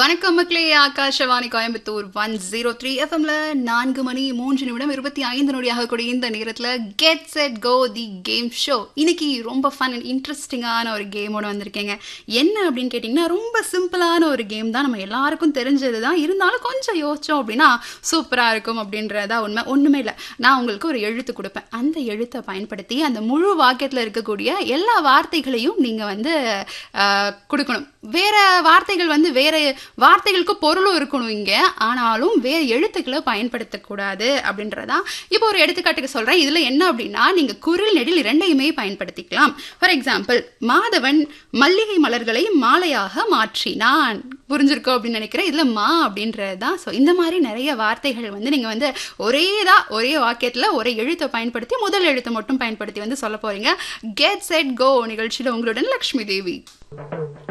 வணக்கம் மக்களே Akashvani Coimbatore one zero three எஃப்எம்ல நான்கு மணி மூன்று நிமிடம் இருபத்தி ஐந்து நொடியாக கூடிய இந்த நேரத்தில் get set go the game show இன்னைக்கு ரொம்ப ஃபன் அண்ட் இன்ட்ரெஸ்டிங்கான ஒரு கேமோட வந்திருக்கேங்க என்ன அப்படின்னு கேட்டிங்கன்னா ரொம்ப சிம்பிளான ஒரு கேம் தான் நம்ம எல்லாருக்கும் தெரிஞ்சது தான் இருந்தாலும் கொஞ்சம் யோசிச்சோம் அப்படின்னா சூப்பராக இருக்கும் அப்படின்றதா உண்மை ஒன்றுமே இல்லை நான் உங்களுக்கு ஒரு எழுத்து கொடுப்பேன் அந்த எழுத்தை பயன்படுத்தி அந்த முழு வாக்கியத்தில் இருக்கக்கூடிய எல்லா வார்த்தைகளையும் நீங்கள் வந்து ஆஹ், கொடுக்கணும் வேற வார்த்தைகள் வந்து வேற வார்த்தைகளுக்கு பொருளும் இருக்கணும் இங்க ஆனாலும் வேற எழுத்துக்களை பயன்படுத்தக்கூடாது அப்படின்றதான் இப்போ ஒரு எடுத்துக்காட்டுக்கு சொல்றேன் இதுல என்ன அப்படின்னா நீங்க குரில் நெடில் இரண்டையுமே பயன்படுத்திக்கலாம் ஃபார் எக்ஸாம்பிள் மாதவன் மல்லிகை மலர்களை மாலையாக மாற்றினான் புரிஞ்சிருக்கோம் அப்படின்னு நினைக்கிறேன் இதுல மா அப்படின்றது தான் ஸோ இந்த மாதிரி நிறைய வார்த்தைகள் வந்து நீங்க வந்து ஒரே தான் ஒரே வாக்கியத்துல ஒரே எழுத்தை பயன்படுத்தி முதல் எழுத்தை மட்டும் பயன்படுத்தி வந்து சொல்ல போறீங்க கெட் செட் கோ நிகழ்ச்சியில உங்களுடன் லக்ஷ்மி தேவி